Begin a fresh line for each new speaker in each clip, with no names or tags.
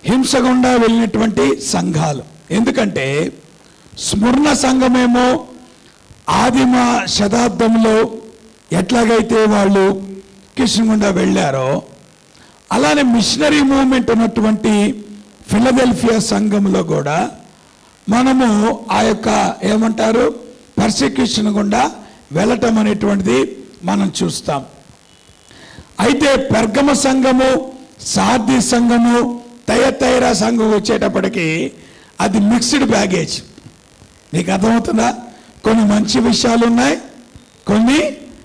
హింస గుండా వెళ్ళినటువంటి సంఘాలు ఎందుకంటే స్మరణ సంఘమేమో ఆదిమ శతాబ్దంలో ఎట్లాగైతే వాళ్ళు కృష్ణగుండా వెళ్ళారో అలానే మిషనరీ మూవ్మెంట్ ఉన్నటువంటి ఫిలదెల్ఫియా సంఘంలో కూడా మనము ఆ యొక్క ఏమంటారు పర్సిక్యూషన్ గుండా వెళ్ళటం అనేటువంటిది మనం చూస్తాం అయితే పెర్గమ సంఘము సార్ది సంఘము తయతైరా సంఘం వచ్చేటప్పటికి అది మిక్స్డ్ బ్యాగేజ్ మీకు అర్థమవుతుందా కొన్ని మంచి విషయాలు ఉన్నాయి కొన్ని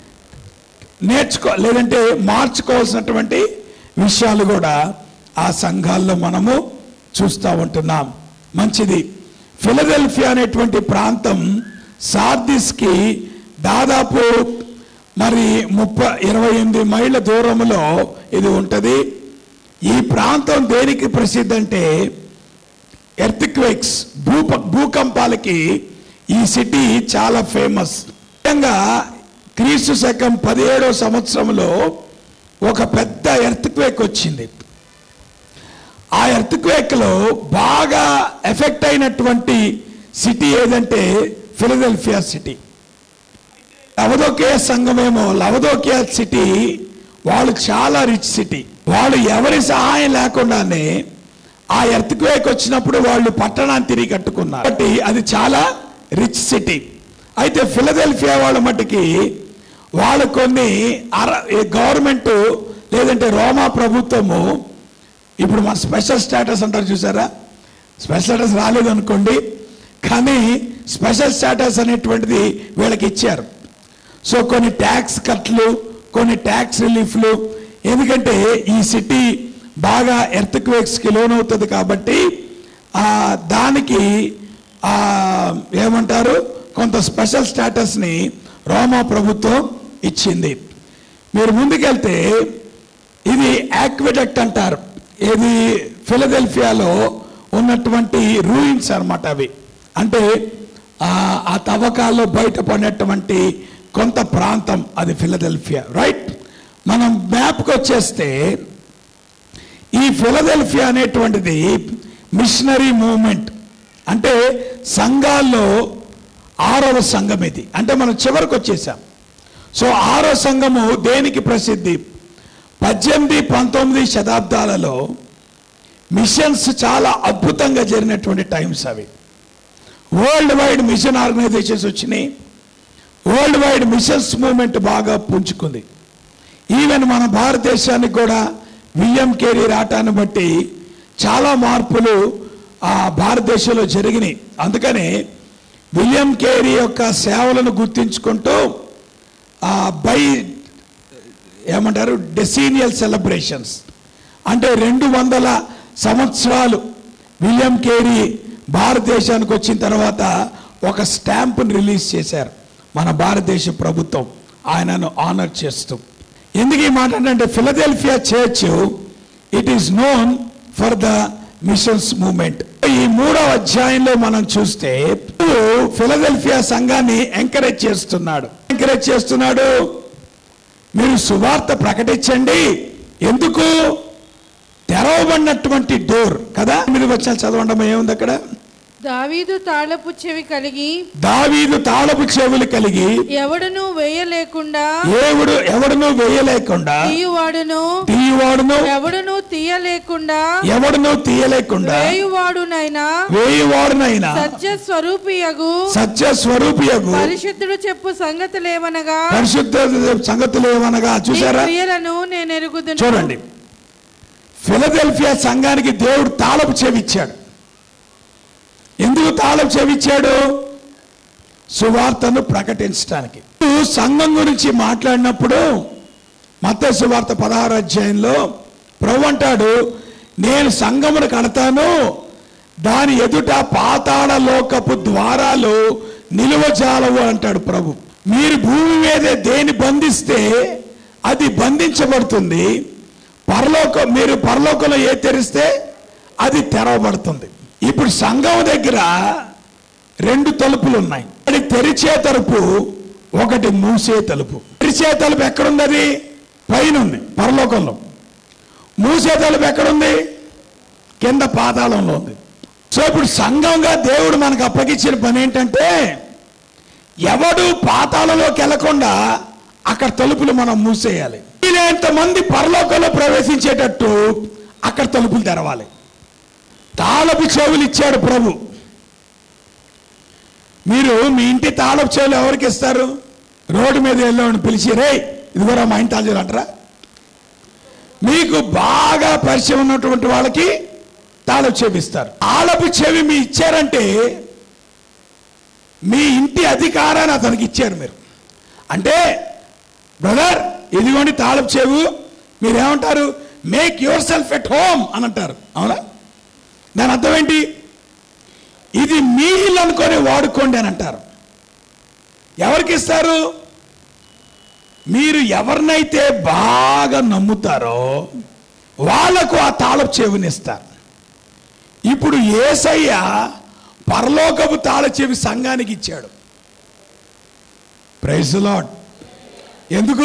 నేర్చుకో లేదంటే మార్చుకోవాల్సినటువంటి విషయాలు కూడా ఆ సంఘాల్లో మనము చూస్తూ ఉంటున్నాం మంచిది ఫిలదెల్ఫియా అనేటువంటి ప్రాంతం సార్దిస్కి దాదాపు మరి ముప్పై ఇరవై ఎనిమిది మైళ్ళ దూరంలో ఇది ఉంటుంది ఈ ప్రాంతం దేనికి ప్రసిద్ధి అంటే ఎర్త్క్వేక్స్ భూప భూకంపాలకి ఈ సిటీ చాలా ఫేమస్ ముఖ్యంగా క్రీస్తు శకం పదిహేడో సంవత్సరంలో ఒక పెద్ద ఎర్త్క్వేక్ వచ్చింది ఆ ఎర్త్క్వేక్ లో బాగా ఎఫెక్ట్ అయినటువంటి సిటీ ఏదంటే ఫిలదెల్ఫియా సిటీ లవదోకియా సంఘమేమో లవదోకియా సిటీ వాళ్ళు చాలా రిచ్ సిటీ వాళ్ళు ఎవరి సహాయం లేకుండానే ఆ ఎర్త్క్వేక్ వచ్చినప్పుడు వాళ్ళు పట్టణాన్ని తిరిగి కట్టుకున్నారు కాబట్టి అది చాలా రిచ్ సిటీ అయితే ఫిలదెల్ఫియా వాళ్ళ మట్టుకి వాళ్ళు కొన్ని అర గవర్నమెంట్ లేదంటే రోమా ప్రభుత్వము ఇప్పుడు మన స్పెషల్ స్టేటస్ అంటారు చూసారా స్పెషల్ స్టేటస్ రాలేదనుకోండి కానీ స్పెషల్ స్టేటస్ అనేటువంటిది వీళ్ళకి ఇచ్చారు సో కొన్ని ట్యాక్స్ కట్లు కొన్ని ట్యాక్స్ రిలీఫ్లు ఎందుకంటే ఈ సిటీ బాగా ఎర్త్క్వేక్స్కి లోన్ అవుతుంది కాబట్టి ఆ, దానికి ఆ, ఏమంటారు కొంత స్పెషల్ స్టేటస్ని రోమా ప్రభుత్వం ఇచ్చింది మీరు ముందుకెళ్తే ఇది యాక్విడక్ట్ అంటారు ఇది ఫిలదెల్ఫియాలో ఉన్నటువంటి రూయిన్స్ అన్నమాట అవి అంటే ఆ ఆ తవ్వకాల్లో బయటపడినటువంటి కొంత ప్రాంతం అది ఫిలదెల్ఫియా రైట్ మనం మ్యాప్కి వచ్చేస్తే ఈ ఫిలదెల్ఫియా అనేటువంటిది మిషనరీ మూవ్మెంట్ అంటే సంఘాల్లో ఆరవ సంఘం ఇది అంటే మనం చివరికి వచ్చేసాం సో ఆరో సంఘము దేనికి ప్రసిద్ధి పద్దెనిమిది పంతొమ్మిది శతాబ్దాలలో మిషన్స్ చాలా అద్భుతంగా జరిగినటువంటి టైమ్స్ అవి వరల్డ్ వైడ్ మిషన్ ఆర్గనైజేషన్స్ వచ్చినాయి వరల్డ్ వైడ్ మిషన్స్ మూవ్మెంట్ బాగా పుంజుకుంది ఈవెన్ మన భారతదేశానికి కూడా విలియం కేరీ రాటాన్ని బట్టి చాలా మార్పులు ఆ భారతదేశంలో జరిగినాయి అందుకనే విలియం కేరీ యొక్క సేవలను గుర్తించుకుంటూ ఆ బై ఏమంటారు డెసీనియల్ సెలబ్రేషన్స్ అంటే రెండు వందల సంవత్సరాలు విలియం కేరీ భారతదేశానికి వచ్చిన తర్వాత ఒక స్టాంపుని రిలీజ్ చేశారు మన భారతదేశ ప్రభుత్వం ఆయనను ఆనర్ చేస్తూ ఎందుకు ఈ మాట అంటే Philadelphia church it is known for the missions movement ఈ మూడవ అధ్యాయంలో మనం చూస్తే ఫిలదెల్ఫియా సంఘాన్ని ఎంకరేజ్ చేస్తున్నాడు ఎంకరేజ్ చేస్తున్నాడు మీరు సువార్త ప్రకటించండి ఎందుకు తెరవబడినటువంటి డోర్ కదా మీరు వచ్చారు చదవండి ఏముంది అక్కడ
దావీదు తాళపు చెవి కలిగి
దావీదు తాళపు చెవులు కలిగి
ఎవడును వేయలేకుండా
దేవుడు ఎవడును వేయలేకుండా
తీయువాడును
తీయువాడును
ఎవడును తీయలేకుండా
ఎవడును తీయలేకుండా
వేయువాడునైనా
వేయువాడునైనా
సత్య స్వరూపియగు
సత్య స్వరూపియగు
పరిశుద్ధుడు చెప్పు సంగతులేవనగా
పరిశుద్ధ సంగతులు ఏమనగా
నీ
చూసారా
క్రియలను నేను ఎరుగుదును
చూడండి ఫిలదెల్ఫియా సంఘానికి దేవుడు తాళపు చెవిచ్చాడు ఎందుకు తాళపు చెవిచ్చాడు సువార్తను ప్రకటించడానికి సంఘం గురించి మాట్లాడినప్పుడు మత సువార్త పదహారు అధ్యాయంలో ప్రభు అంటాడు నేను సంఘమును కడతాను దాని ఎదుట పాతాళ లోకపు ద్వారాలు నిలువజాలవు అంటాడు ప్రభు మీరు భూమి మీదే దేని బంధిస్తే అది బంధించబడుతుంది పరలోకం మీరు పరలోకంలో ఏ తెరిస్తే అది తెరవబడుతుంది ఇప్పుడు సంఘం దగ్గర రెండు తలుపులు ఉన్నాయి ఒకటి తెరిచే తలుపు ఒకటి మూసే తలుపు తెరిచే తలుపు ఎక్కడుంది అది పైన ఉంది పరలోకంలో మూసే తలుపు ఎక్కడుంది కింద పాతాళంలో ఉంది సో ఇప్పుడు సంఘంగా దేవుడు మనకు అప్పగించిన పని ఏంటంటే ఎవడు పాతాళంలోకి వెళ్లకుండా అక్కడ తలుపులు మనం మూసేయాలి వీలైనంత మంది పరలోకంలో ప్రవేశించేటట్టు అక్కడ తలుపులు తెరవాలి తాళపు చెవులు ఇచ్చాడు ప్రభు మీరు మీ ఇంటి తాళపు చెవులు ఎవరికి ఇస్తారు రోడ్డు మీద వెళ్ళామని పిలిచి రే ఇదిగోరా మా ఇంటి తాళం అంటారా మీకు బాగా పరిచయం ఉన్నటువంటి వాళ్ళకి తాళపు చెవి ఇస్తారు తాళపు చెవి మీ ఇచ్చారంటే మీ ఇంటి అధికారాన్ని అతనికి ఇచ్చారు మీరు అంటే బ్రదర్ ఇదిగోండి తాళపు చెవు మీరేమంటారు make yourself at home అని అంటారు అవునా దాని అర్థం ఏంటి ఇది మీ ఇల్లు అనుకొని వాడుకోండి అని అంటారు ఎవరికి ఇస్తారు మీరు ఎవరినైతే బాగా నమ్ముతారో వాళ్లకు ఆ తాళపు చెవిని ఇస్తారు ఇప్పుడు ఏసయ్య పరలోకపు తాళ చెవి సంఘానికి ఇచ్చాడు ప్రైజ్ లాడ్ ఎందుకు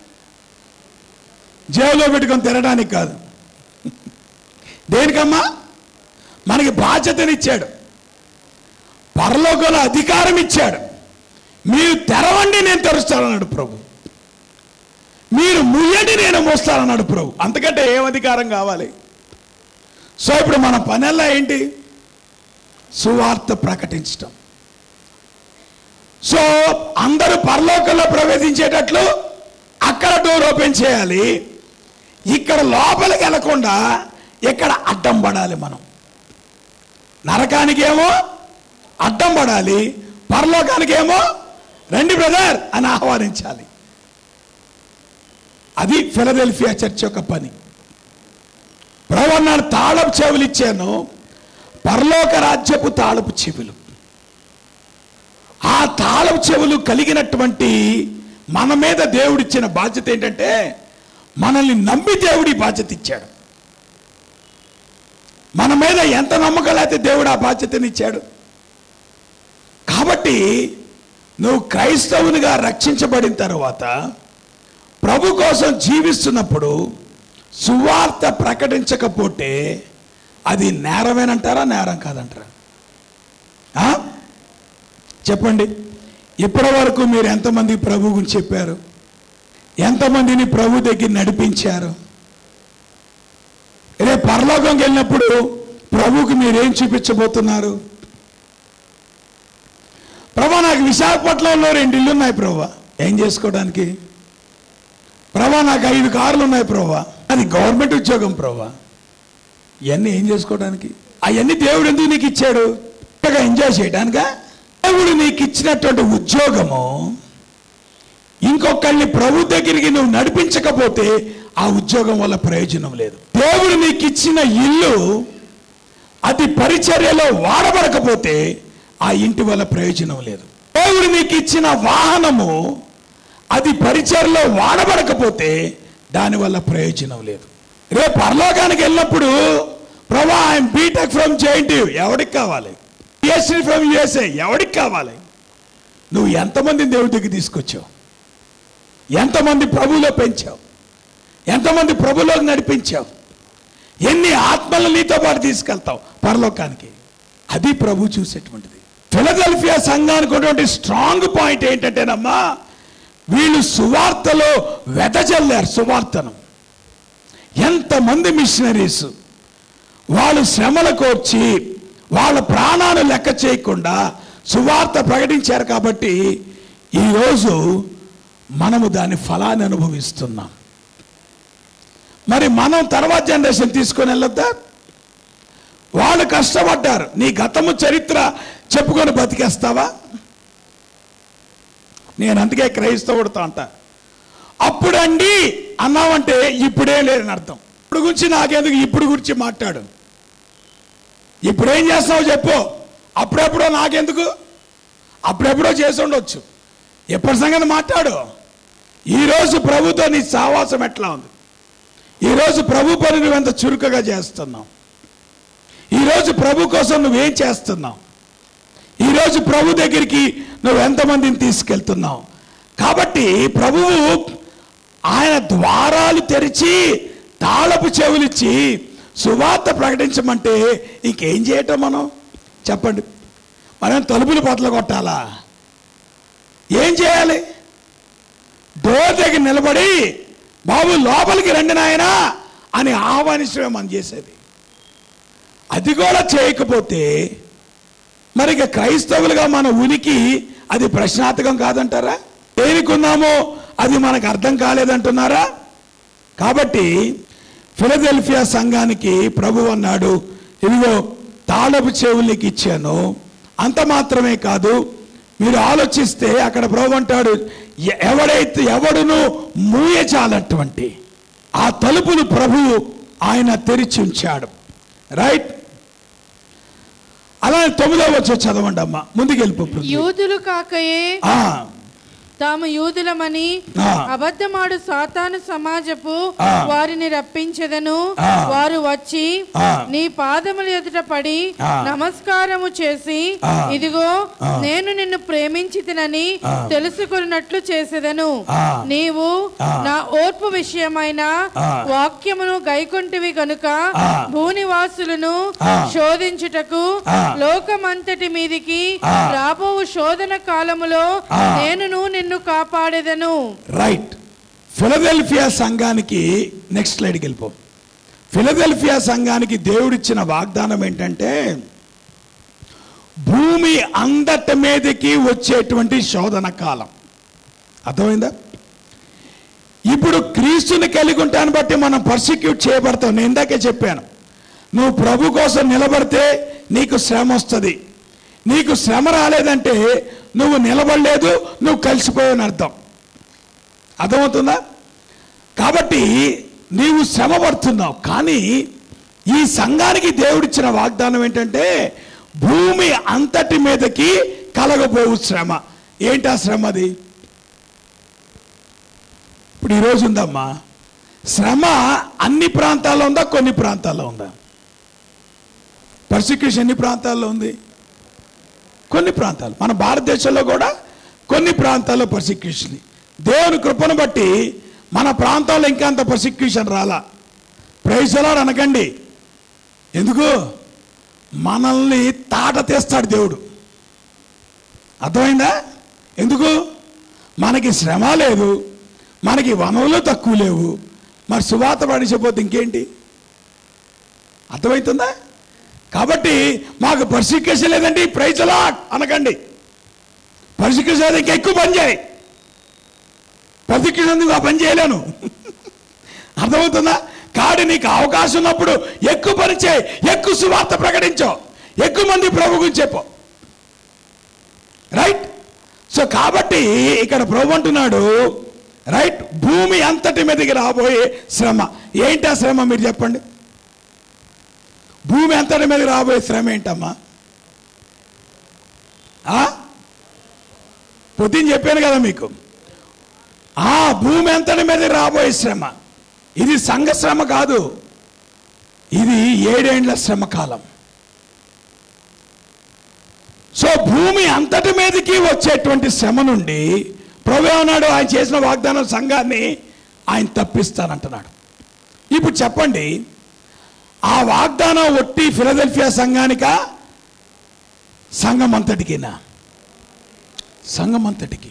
జైల్లో పెట్టుకొని తినడానికి కాదు దేనికమ్మా మనకి బాధ్యతనిచ్చాడు పరలోకంలో అధికారం ఇచ్చాడు మీరు తెరవండి నేను తెరుస్తానన్నాడు ప్రభు మీరు ముయ్యండి నేను మోస్తానన్నాడు ప్రభు అంతకంటే ఏం అధికారం కావాలి సో ఇప్పుడు మన పనెల్లా ఏంటి సువార్త ప్రకటించటం సో అందరూ పరలోకంలో ప్రవేశించేటట్లు అక్కడ డోర్ ఓపెన్ చేయాలి ఇక్కడ లోపలికి వెళ్లకుండా ఇక్కడ అడ్డం పడాలి మనం నరకానికి ఏమో అడ్డం పడాలి పరలోకానికి ఏమో రండి బ్రదర్ అని ఆహ్వానించాలి అది ఫిలదెల్ఫియా చర్చ్ యొక్క పని ప్రభు అన్నాడు తాళపు చెవులు ఇచ్చాను పరలోక రాజ్యపు తాళపు చెవులు ఆ తాళపు చెవులు కలిగినటువంటి మన మీద దేవుడిచ్చిన బాధ్యత ఏంటంటే మనల్ని నమ్మి దేవుడి బాధ్యత ఇచ్చాడు మన మీద ఎంత నమ్మకం లేకపోతే దేవుడు ఆ బాధ్యతని ఇచ్చాడు కాబట్టి నువ్వు క్రైస్తవునిగా రక్షించబడిన తర్వాత ప్రభు కోసం జీవిస్తున్నప్పుడు సువార్త ప్రకటించకపోతే అది నేరమేనంటారా నేరం కాదంటారా ఆ? చెప్పండి ఇప్పటి వరకు మీరు ఎంతమంది ప్రభు గురించి చెప్పారు ఎంతమందిని ప్రభు దగ్గర నడిపించారు రేపు పరలోకంకి వెళ్ళినప్పుడు ప్రభుకి మీరేం చూపించబోతున్నారు ప్రభా నాకు విశాఖపట్నంలో రెండు ఇల్లు ఉన్నాయి ప్రభా ఏం చేసుకోవడానికి ప్రభా నాకు ఐదు కార్లు ఉన్నాయి ప్రభా అది గవర్నమెంట్ ఉద్యోగం ప్రభా ఇవన్నీ ఏం చేసుకోవడానికి అవన్నీ దేవుడు ఎందుకు నీకు ఇచ్చాడు చక్కగా ఎంజాయ్ చేయడానికా దేవుడు నీకు ఇచ్చినటువంటి ఉద్యోగము ఇంకొకళ్ళని ప్రభు దగ్గరికి నువ్వు నడిపించకపోతే ఆ ఉద్యోగం వల్ల ప్రయోజనం లేదు దేవుడు నీకు ఇచ్చిన ఇల్లు అది పరిచర్యలో వాడబడకపోతే ఆ ఇంటి వల్ల ప్రయోజనం లేదు దేవుడు నీకు ఇచ్చిన వాహనము అది పరిచర్లో వాడబడకపోతే దానివల్ల ప్రయోజనం లేదు రేపు పరలోకానికి వెళ్ళినప్పుడు ప్రభా ఐఎమ్ బీటెక్ ఫ్రమ్ జేఎన్టీ ఎవడికి కావాలి పిహెచ్డి ఫ్రమ్ యుఎస్ఏ ఎవడికి కావాలి నువ్వు ఎంతమందిని దేవుడి దగ్గర తీసుకొచ్చావు ఎంతమంది ప్రభువులో పెంచావు ఎంతమంది ప్రభులోకి నడిపించావు ఎన్ని ఆత్మలు నీతో పాటు తీసుకెళ్తావు పరలోకానికి అది ప్రభు చూసేటువంటిది ఫిలదెల్ఫియా సంఘానికి ఉన్నటువంటి స్ట్రాంగ్ పాయింట్ ఏంటంటేనమ్మా వీళ్ళు సువార్తలో వెదజల్లారు సువార్తను ఎంతమంది మిషనరీస్ వాళ్ళు శ్రమల కోర్చి వాళ్ళ ప్రాణాలు లెక్క చేయకుండా సువార్త ప్రకటించారు కాబట్టి ఈరోజు మనము దాని ఫలాన్ని అనుభవిస్తున్నాం మరి మనం తర్వాత జనరేషన్ తీసుకొని వెళ్ళొద్దా వాళ్ళు కష్టపడ్డారు నీ గతము చరిత్ర చెప్పుకొని బతికేస్తావా నేను అందుకే క్రైస్తవుడితో అంట అప్పుడండి అన్నావంటే ఇప్పుడే లేదని అర్థం ఇప్పుడు గురించి నాకెందుకు ఇప్పుడు గురించి మాట్లాడు ఇప్పుడేం చేస్తావు చెప్పు అప్పుడెప్పుడో నాకెందుకు అప్పుడెప్పుడో చేసి ఉండొచ్చు ఎప్పటి సంగతి మాట్లాడు ఈరోజు ప్రభుతో నీ సావాసం ఎట్లా ఉంది ఈరోజు ప్రభు పని నువ్వు ఎంత చురుకుగా చేస్తున్నావు ఈరోజు ప్రభు కోసం నువ్వేం చేస్తున్నావు ఈరోజు ప్రభు దగ్గరికి నువ్వు ఎంతమందిని తీసుకెళ్తున్నావు కాబట్టి ప్రభువు ఆయన ద్వారాలు తెరిచి తాళపు చెవులిచ్చి సువార్త ప్రకటించమంటే ఇంకేం చేయటం మనం చెప్పండి మనం తలుపులు బట్టలు కొట్టాలా ఏం చేయాలి డోర్ దగ్గర నిలబడి బాబు లోపలికి రండి నాయనా అని ఆహ్వానించడమే మనం చేసేది అది కూడా చేయకపోతే మరి ఇక క్రైస్తవులుగా మన ఉనికి అది ప్రశ్నార్థకం కాదంటారా దేనికి ఉన్నామో అది మనకు అర్థం కాలేదంటున్నారా కాబట్టి ఫిలదెల్ఫియా సంఘానికి ప్రభు అన్నాడు ఇదిగో తాళపు చెవులకి ఇచ్చాను అంత మాత్రమే కాదు మీరు ఆలోచిస్తే అక్కడ ప్రభు అంటాడు "ఎ- ఎవడైతే ఎవడును మూయచాలటువంటి ఆ తలుపులు ప్రభు ఆయన తెరిచి ఉంచాడు రైట్ అలానే తొమ్మిదవ వచ్చి చదవండి అమ్మా ముందుకు వెళ్ళిపో పృథ్వీ.
యూదులు కాకయే
ఆ,
తాము యూదులమని
ఆ.
అబద్ధమాడు సాతాను సమాజపు
ఆ.
వారిని రప్పించెదను
ఆ.
వారు వచ్చి
ఆ.
నీ పాదముల ఎదుట పడి
ఆ.
నమస్కారము చేసి
ఆ.
ఇదిగో
ఆ.
నేను నిన్ను ప్రేమించితినని
ఆ.
తెలుసుకున్నట్లు చేసేదను
ఆ.
నీవు
ఆ.
నా ఓర్పు విషయమైన
ఆ.
వాక్యమును గైకొంటివి గనుక
ఆ.
భూనివాసులను
ఆ.
శోధించుటకు
ఆ.
లోకమంతటి మీదికి
ఆ.
రాబోవు శోధన కాలములో
ఆ.
నేనును నిన్ను కాపాడేదను
రైట్ ఫిలదెల్ఫియా సంఘానికి నెక్స్ట్ స్లైడ్కి వెళ్ళిపో ఫిలదెల్ఫియా సంఘానికి దేవుడిచ్చిన వాగ్దానం ఏంటంటే భూమి అందట మీదకి వచ్చేటువంటి శోధన కాలం అర్థమైందా ఇప్పుడు క్రీస్తుని కలిగి ఉంటాను బట్టి మనం పర్సిక్యూట్ చేయబడతాం నేను ఇందాకే చెప్పాను నువ్వు ప్రభు కోసం నిలబడితే నీకు శ్రమ వస్తుంది నీకు శ్రమ రాలేదంటే నువ్వు నిలబడలేదు నువ్వు కలిసిపోయావని అర్థం అర్థమవుతుందా కాబట్టి నీవు శ్రమ పడుతున్నావు కానీ ఈ సంఘానికి దేవుడిచ్చిన వాగ్దానం ఏంటంటే భూమి అంతటి మీదకి కలగబోవు శ్రమ ఏంటి ఆ శ్రమ అది ఇప్పుడు ఈరోజు ఉందమ్మా శ్రమ అన్ని ప్రాంతాల్లో ఉందా కొన్ని ప్రాంతాల్లో ఉందా పర్సిక్యూషన్ ఎన్ని ప్రాంతాల్లో ఉంది కొన్ని ప్రాంతాలు మన భారతదేశంలో కూడా కొన్ని ప్రాంతాల్లో పర్సిక్యూషన్ దేవుని కృపను బట్టి మన ప్రాంతంలో ఇంకా అంత పర్సిక్యూషన్ రాలా ప్రైజలా అనకండి ఎందుకు మనల్ని తాట తీస్తాడు దేవుడు అర్థమైందా ఎందుకు మనకి శ్రమ లేదు మనకి వనరులు తక్కువ లేవు మరి సువాత పడిచిపోతే ఇంకేంటి అర్థమవుతుందా కాబట్టి మాకు పర్సిక్యూషన్ లేదండి ప్రైజ్ అలా అనకండి పర్సిక్యూషన్ అయితే ఇంకా ఎక్కువ పని చేయి పర్సిక్యూషన్ ఎందుకు ఆ పని చేయలేను అర్థమవుతుందా కాడి నీకు అవకాశం ఉన్నప్పుడు ఎక్కువ పని చేయి ఎక్కువ సువార్త ప్రకటించు ఎక్కువ మంది ప్రభు గురించి చెప్పు రైట్ సో కాబట్టి ఇక్కడ ప్రభు అంటున్నాడు రైట్ భూమి అంతటి మీదకి రాబోయే శ్రమ ఏంటి ఆ శ్రమ మీరు చెప్పండి భూమి అంతటి మీదకి రాబోయే శ్రమ ఏంటమ్మా ఆ? పొద్దున్న చెప్పాను కదా మీకు ఆ భూమి అంతటి మీద రాబోయే శ్రమ ఇది సంఘ శ్రమ కాదు ఇది ఏడేండ్ల శ్రమ కాలం సో భూమి అంతటి మీదకి వచ్చేటువంటి శ్రమ నుండి ప్రభు అన్నాడు ఆయన చేసిన వాగ్దానం సంఘాన్ని ఆయన తప్పిస్తానంటున్నాడు ఇప్పుడు చెప్పండి ఆ వాగ్దానం ఒట్టి ఫిలదెల్ఫియా సంఘానికా సంఘం అంతటికినా సంఘం అంతటికి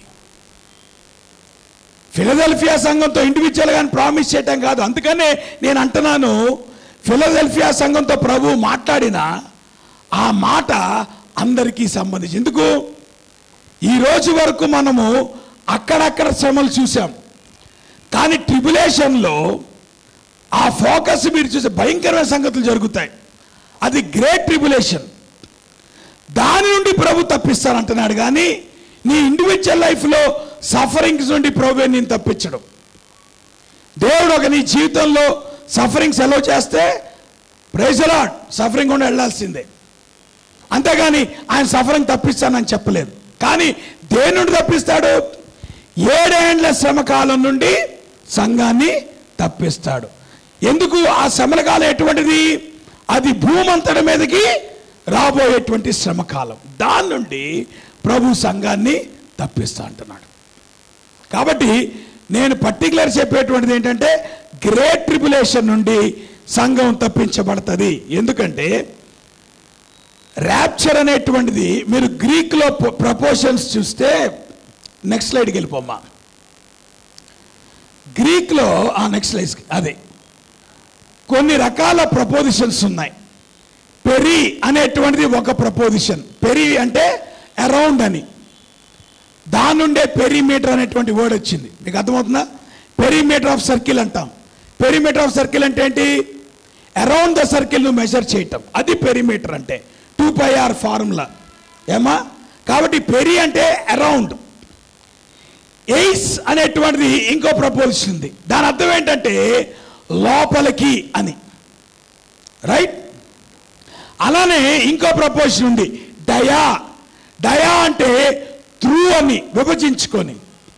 ఫిలదెల్ఫియా సంఘంతో ఇండివిజువల్ గా ప్రామిస్ చేయటం కాదు అందుకనే నేను అంటున్నాను ఫిలదెల్ఫియా సంఘంతో ప్రభు మాట్లాడిన ఆ మాట అందరికీ సంబంధించి ఎందుకు ఈ రోజు వరకు మనము అక్కడక్కడ శ్రమలు చూసాం కానీ ట్రిబులేషన్లో ఆ ఫోకస్ మీరు చూసే భయంకరమైన సంగతులు జరుగుతాయి అది గ్రేట్ ట్రిబులేషన్ దాని నుండి ప్రభు తప్పిస్తానంటున్నాడు కానీ నీ ఇండివిజువల్ లైఫ్లో సఫరింగ్స్ నుండి ప్రభు నేను తప్పించడం దేవుడు ఒక నీ జీవితంలో సఫరింగ్స్ ఎలా చేస్తే ప్రైజలాడ్ సఫరింగ్ కూడా వెళ్ళాల్సిందే అంతేగాని ఆయన సఫరింగ్ తప్పిస్తానని చెప్పలేదు కానీ దేని నుండి తప్పిస్తాడు ఏడేండ్ల శ్రమ కాలం నుండి సంఘాన్ని తప్పిస్తాడు ఎందుకు ఆ శ్రమల కాలం ఎటువంటిది అది భూమంతటి మీదకి రాబోయేటువంటి శ్రమ కాలం దాని నుండి ప్రభు సంఘాన్ని తప్పిస్తా అంటున్నాడు కాబట్టి నేను పర్టికులర్ చెప్పేటువంటిది ఏంటంటే గ్రేట్ ట్రిబులేషన్ నుండి సంఘం తప్పించబడుతుంది ఎందుకంటే ర్యాప్చర్ అనేటువంటిది మీరు గ్రీక్లో ప్రపోషన్స్ చూస్తే నెక్స్ట్ స్లైడ్కి వెళ్ళిపోమ్మా గ్రీక్లో ఆ నెక్స్ట్ స్లైడ్ అదే కొన్ని రకాల ప్రపోజిషన్స్ ఉన్నాయి పెరి అనేటువంటిది ఒక ప్రపోజిషన్ పెరి అంటే అరౌండ్ అని దాని నుండే పెరిమీటర్ అనేటువంటి వర్డ్ వచ్చింది మీకు అర్థమవుతుందా పెరిమీటర్ ఆఫ్ సర్కిల్ అంటాం పెరిమీటర్ ఆఫ్ సర్కిల్ అంటే ఏంటి అరౌండ్ ద సర్కిల్ ను మెజర్ చేయటం అది పెరిమీటర్ అంటే టూ పై ఆర్ ఫార్ములా ఏమా కాబట్టి పెరి అంటే అరౌండ్ ఎయిస్ అనేటువంటిది ఇంకో ప్రపోజిషన్ ఉంది దాని అర్థం ఏంటంటే లోపలికి అని రైట్ అలానే ఇంకో ప్రపోజిషన్ ఉంది డయా డయా అంటే త్రూ అని విభజించుకొని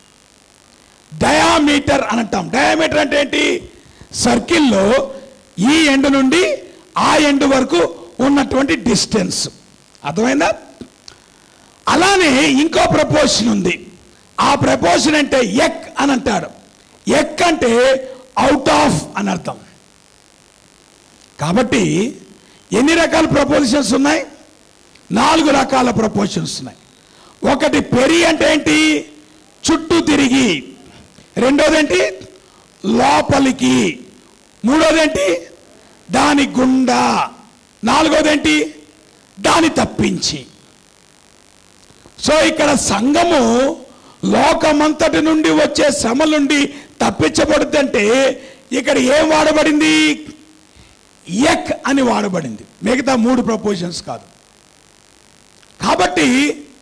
డయామీటర్ అని అంటాం డయామీటర్ అంటే ఏంటి సర్కిల్లో ఈ ఎండ్ నుండి ఆ ఎండ్ వరకు ఉన్నటువంటి డిస్టెన్స్ అర్థమైందా అలానే ఇంకో ప్రపోజన్ ఉంది ఆ ప్రపోజన్ అంటే ఎక్ అని అంటాడు ఎక్ అంటే అవుట్ ఆఫ్ అని అర్థం కాబట్టి ఎన్ని రకాల ప్రపోజిషన్స్ ఉన్నాయి నాలుగు రకాల ప్రపోజిషన్స్ ఉన్నాయి ఒకటి పెరి అంటే ఏంటి చుట్టూ తిరిగి రెండోది ఏంటి లోపలికి మూడోది ఏంటి దాని గుండా నాలుగోది ఏంటి దాని తప్పించి సో ఇక్కడ సంఘము లోకమంతటి నుండి వచ్చే శ్రమ నుండి తప్పించబడుతుంటే ఇక్కడ ఏం వాడబడింది ఎక్ అని వాడబడింది మిగతా మూడు ప్రపోజన్స్ కాదు కాబట్టి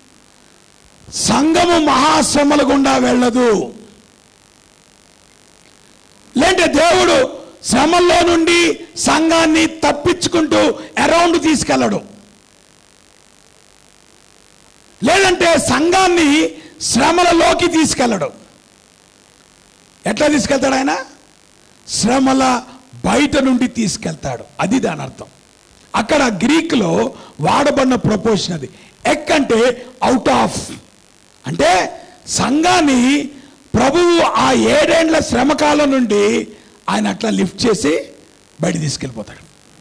సంఘము మహాశ్రమల గుండా వెళ్ళదు లేదంటే దేవుడు శ్రమల్లో నుండి సంఘాన్ని తప్పించుకుంటూ అరౌండ్ తీసుకెళ్ళడు లేదంటే సంఘాన్ని శ్రమలలోకి తీసుకెళ్ళడు ఎట్లా తీసుకెళ్తాడు ఆయన శ్రమల బయట నుండి తీసుకెళ్తాడు అది దాని అర్థం అక్కడ గ్రీక్లో వాడబడిన ప్రపోజన్ అది ఎక్ అంటే అవుట్ ఆఫ్ అంటే సంఘాన్ని ప్రభువు ఆ ఏడేండ్ల శ్రమకాలం నుండి ఆయన అట్లా లిఫ్ట్ చేసి బయట తీసుకెళ్ళిపోతాడు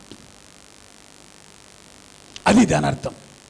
అది దాని అర్థం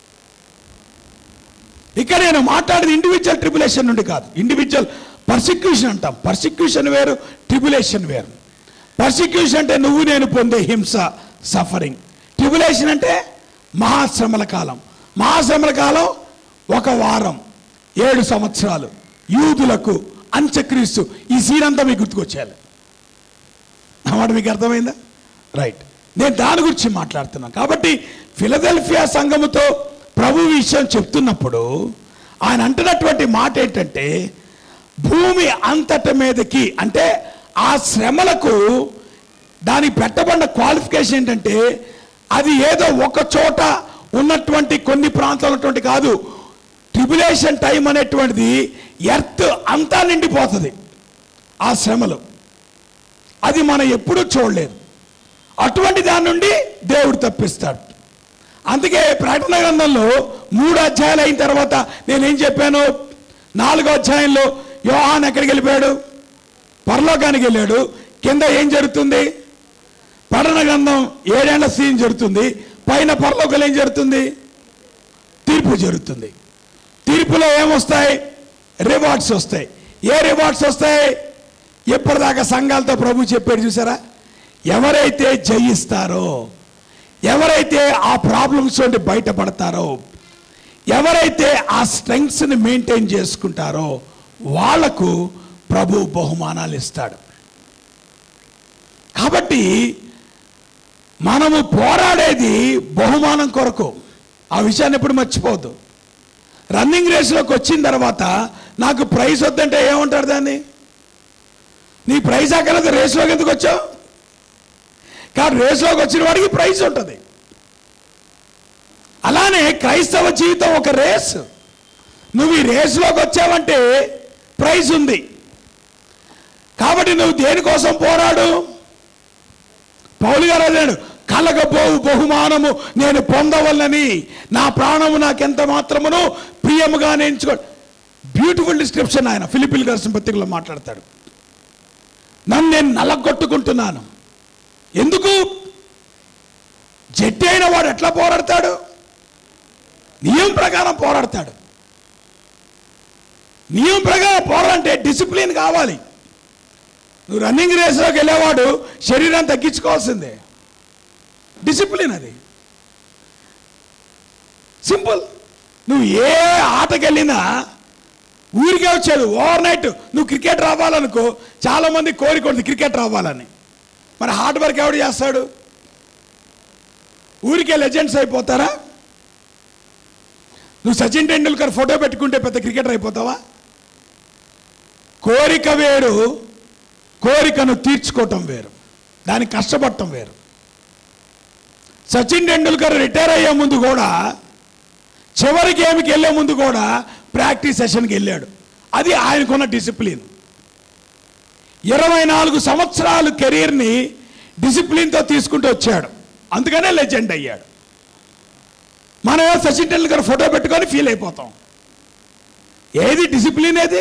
ఇక్కడ నేను మాట్లాడేది ఇండివిజువల్ ట్రిబులేషన్ నుండి కాదు ఇండివిజువల్ పర్సిక్యూషన్ అంటాం పర్సిక్యూషన్ వేరు ట్రిబులేషన్ వేరు పర్సిక్యూషన్ అంటే నువ్వు నేను పొందే హింస సఫరింగ్ ట్రిబులేషన్ అంటే మహాశ్రమల కాలం మహాశ్రమల కాలం ఒక వారం ఏడు సంవత్సరాలు యూదులకు అంత్యక్రీస్తు ఈ సీన్ అంతా మీకు గుర్తుకొచ్చేయాలి నా మాట మీకు అర్థమైందా రైట్ నేను దాని గురించి మాట్లాడుతున్నాను కాబట్టి ఫిలదెల్ఫియా సంఘముతో ప్రభు విషయం చెప్తున్నప్పుడు ఆయన అంటున్నటువంటి మాట ఏంటంటే భూమి అంతటి మీదకి అంటే ఆ శ్రమలకు దానికి పెట్టబడిన క్వాలిఫికేషన్ ఏంటంటే అది ఏదో ఒక చోట ఉన్నటువంటి కొన్ని ప్రాంతాలు ఉన్నటువంటి కాదు ట్రిబులేషన్ టైం అనేటువంటిది ఎర్త్ అంతా నిండిపోతుంది ఆ శ్రమలు అది మనం ఎప్పుడూ చూడలేదు అటువంటి దాని నుండి దేవుడు తప్పిస్తాడు అందుకే ప్రకటన గ్రంథంలో మూడు అధ్యాయాలు అయిన తర్వాత నేనేం చెప్పాను నాలుగో అధ్యాయంలో యోహాన్ ఎక్కడికి వెళ్ళిపోయాడు పరలోకానికి వెళ్ళాడు కింద ఏం జరుగుతుంది పఠన గ్రంథం ఏడేళ్ల సీన్ జరుగుతుంది పైన పరలోకంలో ఏం జరుగుతుంది తీర్పు జరుగుతుంది తీర్పులో ఏమొస్తాయి రివార్డ్స్ వస్తాయి ఏ రివార్డ్స్ వస్తాయి ఎప్పటిదాకా సంఘాలతో ప్రభు చెప్పాడు చూసారా ఎవరైతే జయిస్తారో ఎవరైతే ఆ ప్రాబ్లమ్స్ నుండి బయటపడతారో ఎవరైతే ఆ స్ట్రెంగ్స్ని మెయింటైన్ చేసుకుంటారో వాళ్లకు ప్రభు బహుమానాలు ఇస్తాడు కాబట్టి మనము పోరాడేది బహుమానం కొరకు ఆ విషయాన్ని ఎప్పుడు మర్చిపోవద్దు రన్నింగ్ రేస్లోకి వచ్చిన తర్వాత నాకు ప్రైజ్ వద్దంటే ఏమంటారు దాన్ని నీ ప్రైజ్ అక్కర్లేదు రేస్లోకి ఎందుకు వచ్చావు కానీ రేస్లోకి వచ్చిన వాడికి ప్రైజ్ ఉంటుంది అలానే క్రైస్తవ జీవితం ఒక రేస్ నువ్వు ఈ రేసులోకి వచ్చావంటే ప్రైజ్ ఉంది కాబట్టి నువ్వు దేనికోసం పోరాడు పౌలు గారు అన్నాడు కలగబోవు బహుమానము నేను పొందవల్లని నా ప్రాణము నాకెంత మాత్రమును ప్రియముగా నేర్చుకో బ్యూటిఫుల్ డిస్క్రిప్షన్ ఆయన ఫిలిపిల్ గారి పత్రికలో మాట్లాడతాడు నన్ను నేను నలగొట్టుకుంటున్నాను ఎందుకు జట్టి అయిన వాడు ఎట్లా పోరాడతాడు నియమం ప్రకారం పోరాడతాడు నియమం ప్రకారం పోరాడంటే డిసిప్లిన్ కావాలి నువ్వు రన్నింగ్ రేస్లోకి వెళ్ళేవాడు శరీరాన్ని తగ్గించుకోవాల్సిందే డిసిప్లిన్ అది సింపుల్ నువ్వు ఏ ఆటకి వెళ్ళినా ఊరికే వచ్చేది ఓవర్ నైట్ నువ్వు క్రికెట్ రావాలనుకో చాలా మంది కోరిక ఉంది క్రికెట్ రావాలని మరి హార్డ్ వర్క్ ఎవడు చేస్తాడు ఊరికే లెజెండ్స్ అయిపోతారా నువ్వు సచిన్ టెండూల్కర్ ఫోటో పెట్టుకుంటే పెద్ద క్రికెటర్ అయిపోతావా కోరిక వేరు కోరికను తీర్చుకోవటం వేరు దానికి కష్టపడటం వేరు సచిన్ టెండూల్కర్ రిటైర్ అయ్యే ముందు కూడా చివరి గేమ్కి వెళ్ళే ముందు కూడా ప్రాక్టీస్ సెషన్కి వెళ్ళాడు అది ఆయనకున్న డిసిప్లిన్ ఇరవై నాలుగు సంవత్సరాలు కెరీర్ని డిసిప్లిన్తో తీసుకుంటూ వచ్చాడు అందుకనే లెజెండ్ అయ్యాడు మనం సచిన్ టెండూల్కర్ ఫోటో పెట్టుకొని ఫీల్ అయిపోతాం ఏది డిసిప్లిన్ ఏది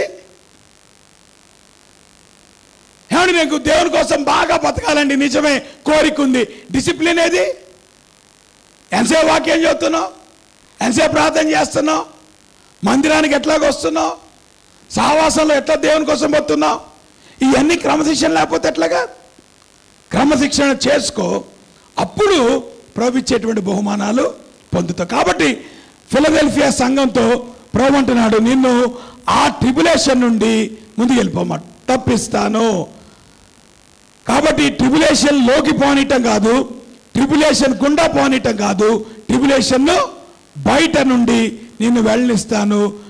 ఏమండి నీకు దేవుని కోసం బాగా బతకాలండి నిజమే కోరిక ఉంది డిసిప్లిన్ ఏది ఎంతసేపు వాక్యం చదువుతున్నావు ఎంతసేపు ప్రార్థన చేస్తున్నావు మందిరానికి ఎట్లాగ వస్తున్నావు సహవాసంలో ఎట్లా దేవుని కోసం పోతున్నావు ఇవన్నీ క్రమశిక్షణ లేకపోతే ఎట్లాగా క్రమశిక్షణ చేసుకో అప్పుడు ప్రభు ఇచ్చేటువంటి బహుమానాలు పొందుతావు కాబట్టి ఫిలదెల్ఫియా సంఘంతో ప్రభు అంటున్నాడు నిన్ను ఆ ట్రిబులేషన్ నుండి ముందుకు వెళ్ళిపోమా తప్పిస్తాను కాబట్టి ట్రిబులేషన్ లోకి పోనీయటం కాదు ట్రిబులేషన్ గుండా పోనీయటం కాదు ట్రిబులేషన్ బయట నుండి నిన్ను వెళ్ళనిస్తాను